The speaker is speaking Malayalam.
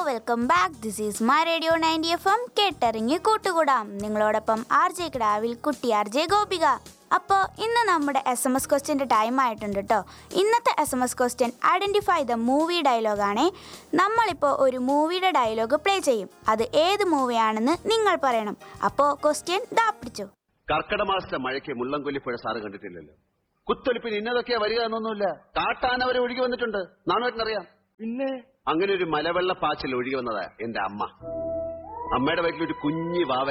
welcome back this is my radio ninety F M കേട്ടറിഞ്ഞ് കൂട്ടുകൂടാം നിങ്ങളോടൊപ്പം ആർ ജെ കിടാവിൽ കുട്ടി ആർ ജെ ഗോപിക അപ്പോൾ ഇന്ന് നമ്മുടെ എസ് എം എസ് ക്വസ്റ്റ്യൻ്റെ ടൈം ആയിട്ടുണ്ട് കേട്ടോ ഇന്നത്തെ S M S question identify the movie ഡയലോഗാണേ നമ്മളിപ്പോൾ ഒരു മൂവിയുടെ ഡയലോഗ് പ്ലേ ചെയ്യും അത് ഏത് മൂവിയാണെന്ന് നിങ്ങൾ പറയണം അപ്പോൾ ക്വസ്റ്റ്യൻ ദാ പിടിച്ചു കർക്കിട മാസത്തെ മഴയ്ക്ക് മുള്ളംകൊല്ലിപ്പുഴ സാറ് കണ്ടിട്ടില്ലല്ലോ കുത്തൊലിപ്പിന് ഇന്നതൊക്കെയാ വരിക എന്നൊന്നുമില്ല കാട്ടാന വരെ ഒഴുകി വന്നിട്ടുണ്ട് നാണുവേട്ടനറിയാം പിന്നെ അങ്ങനെ ഒരു മലവെള്ള പാച്ചിൽ ഒഴുകി വന്നതാ എന്റെ അമ്മ അമ്മയുടെ വയറ്റിൽ ഒരു കുഞ്ഞി വാവ